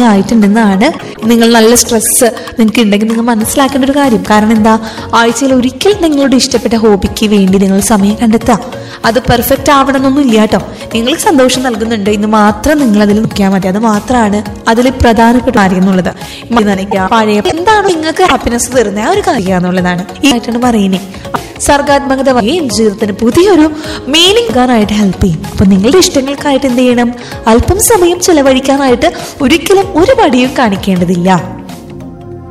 ആയിട്ടുണ്ടെന്നാണ് നിങ്ങൾ നല്ല സ്ട്രെസ് നിങ്ങൾക്ക് ഉണ്ടെങ്കിൽ നിങ്ങൾ മനസ്സിലാക്കേണ്ട ഒരു കാര്യം കാരണം എന്താ ആഴ്ചയിൽ ഒരിക്കൽ നിങ്ങളുടെ ഇഷ്ടപ്പെട്ട ഹോബിക്ക് വേണ്ടി നിങ്ങൾ സമയം കണ്ടെത്തുക അത് പെർഫെക്റ്റ് ആവണമെന്നൊന്നും ഇല്ല കേട്ടോ നിങ്ങൾക്ക് സന്തോഷം നൽകുന്നുണ്ട് ഇന്ന് മാത്രം നിങ്ങൾ അതിൽ നിൽക്കാൻ മതി അത് മാത്രമാണ് അതിൽ പ്രധാനപ്പെട്ട കാര്യം എന്നുള്ളത് മഴ നനയ്ക്കുക പഴയ എന്താണോ നിങ്ങൾക്ക് ഹാപ്പിനെസ് തരുന്ന ആ ഒരു കാര്യം എന്നുള്ളതാണ് ഈ ആയിട്ടാണ് പറയുന്നത് സർഗാത്മകത വഴി ജീവിതത്തിന് പുതിയൊരു മീനിങ് ആകാനായിട്ട് ഹെൽപ്പ് ചെയ്യും അപ്പൊ നിങ്ങളുടെ ഇഷ്ടങ്ങൾക്കായിട്ട് എന്ത് ചെയ്യണം അല്പം സമയം ചെലവഴിക്കാനായിട്ട് ഒരിക്കലും ഒരു മടിയും കാണിക്കേണ്ടതില്ല